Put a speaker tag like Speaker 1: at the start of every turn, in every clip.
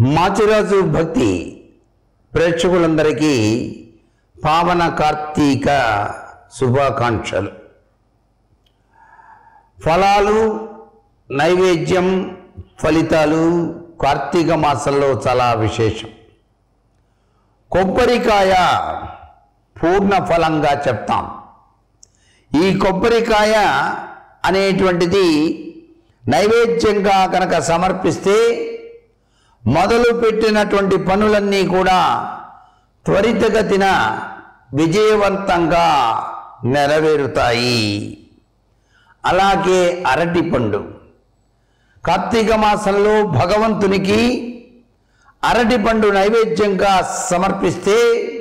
Speaker 1: మాచిరాజు భక్తి ప్రేక్షకులందరికీ పావన కార్తీక శుభాకాంక్షలు ఫలాలు నైవేద్యం ఫలితాలు కార్తీక మాసంలో చాలా విశేషం కొబ్బరికాయ పూర్ణ ఫలంగా చెప్తాం ఈ కొబ్బరికాయ అనేటువంటిది నైవేద్యంగా కనుక సమర్పిస్తే మొదలు పెట్టినటువంటి పనులన్నీ కూడా త్వరితగతిన విజయవంతంగా నెరవేరుతాయి అలాగే అరటిపండు కార్తీక మాసంలో భగవంతునికి అరటిపండు నైవేద్యంగా సమర్పిస్తే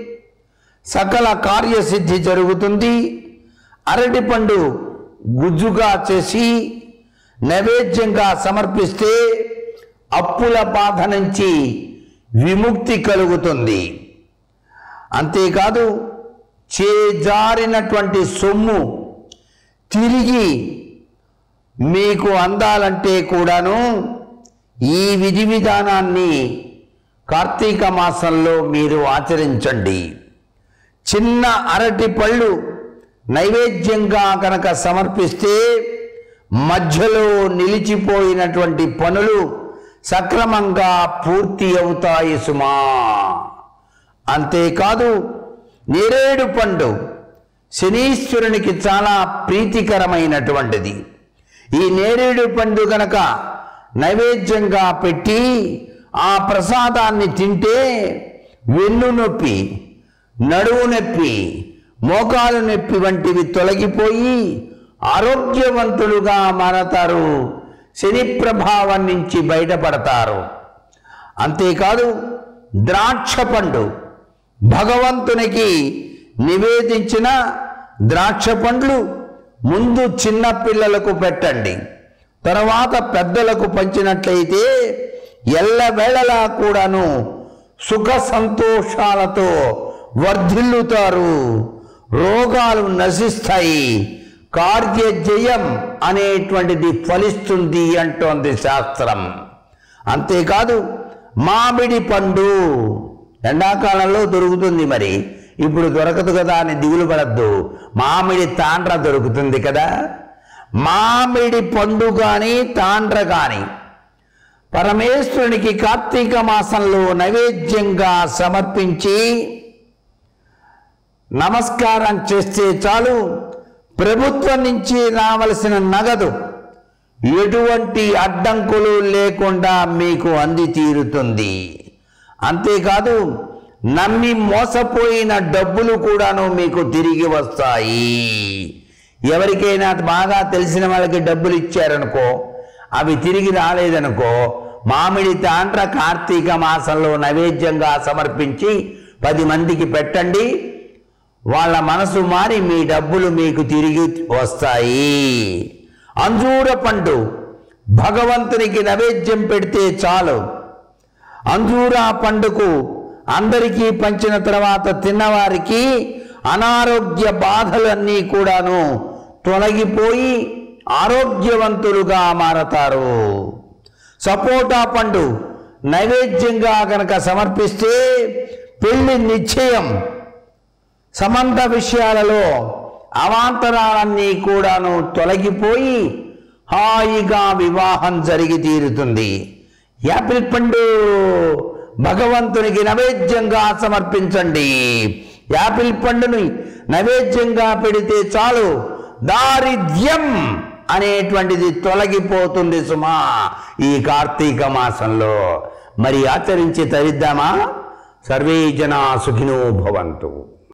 Speaker 1: సకల కార్యసిద్ధి జరుగుతుంది అరటిపండు గుజ్జుగా చేసి నైవేద్యంగా సమర్పిస్తే అప్పుల బాధ నుంచి విముక్తి కలుగుతుంది అంతేకాదు చేజారినటువంటి సొమ్ము తిరిగి మీకు అందాలంటే కూడాను ఈ విధి విధానాన్ని కార్తీక మాసంలో మీరు ఆచరించండి చిన్న అరటి పళ్ళు నైవేద్యంగా కనుక సమర్పిస్తే మధ్యలో నిలిచిపోయినటువంటి పనులు సక్రమంగా పూర్తి అవుతాయి సుమా అంతేకాదు నేరేడు పండు శనీశ్వరునికి చాలా ప్రీతికరమైనటువంటిది ఈ నేరేడు పండు గనక నైవేద్యంగా పెట్టి ఆ ప్రసాదాన్ని తింటే వెన్ను నొప్పి నడువు నొప్పి మోకాలు నొప్పి వంటివి తొలగిపోయి ఆరోగ్యవంతులుగా మారతారు శని ప్రభావం నుంచి బయటపడతారు అంతేకాదు ద్రాక్ష పండు భగవంతునికి నివేదించిన ద్రాక్ష పండ్లు ముందు చిన్న పిల్లలకు పెట్టండి తర్వాత పెద్దలకు పంచినట్లయితే ఎల్లవేళలా కూడాను సుఖ సంతోషాలతో వర్ధిల్లుతారు రోగాలు నశిస్తాయి కార్యజయం అనేటువంటిది ఫలిస్తుంది అంటోంది శాస్త్రం అంతేకాదు మామిడి పండు ఎండాకాలంలో దొరుకుతుంది మరి ఇప్పుడు దొరకదు కదా అని దిగులు పడద్దు మామిడి తాండ్ర దొరుకుతుంది కదా మామిడి పండు కానీ తాండ్ర కానీ పరమేశ్వరునికి కార్తీక మాసంలో నైవేద్యంగా సమర్పించి నమస్కారం చేస్తే చాలు ప్రభుత్వం నుంచి రావలసిన నగదు ఎటువంటి అడ్డంకులు లేకుండా మీకు అంది తీరుతుంది అంతేకాదు నమ్మి మోసపోయిన డబ్బులు కూడాను మీకు తిరిగి వస్తాయి ఎవరికైనా బాగా తెలిసిన వాళ్ళకి డబ్బులు ఇచ్చారనుకో అవి తిరిగి రాలేదనుకో మామిడి తాండ్ర కార్తీక మాసంలో నైవేద్యంగా సమర్పించి పది మందికి పెట్టండి వాళ్ళ మనసు మారి మీ డబ్బులు మీకు తిరిగి వస్తాయి అంజూర పండు భగవంతునికి నైవేద్యం పెడితే చాలు అంజూరా పండుకు అందరికీ పంచిన తర్వాత తిన్నవారికి అనారోగ్య బాధలన్నీ కూడాను తొలగిపోయి ఆరోగ్యవంతులుగా మారతారు సపోటా పండు నైవేద్యంగా కనుక సమర్పిస్తే పెళ్లి నిశ్చయం సమంత విషయాలలో అవాంతరాలన్నీ కూడాను తొలగిపోయి హాయిగా వివాహం జరిగి తీరుతుంది యాపిల్ పండు భగవంతునికి నైవేద్యంగా సమర్పించండి యాపిల్ పండుని నైవేద్యంగా పెడితే చాలు దారిద్ర్యం అనేటువంటిది తొలగిపోతుంది సుమా ఈ కార్తీక మాసంలో మరి ఆచరించి తరిద్దామా సర్వే జనా సుఖినో భవంతు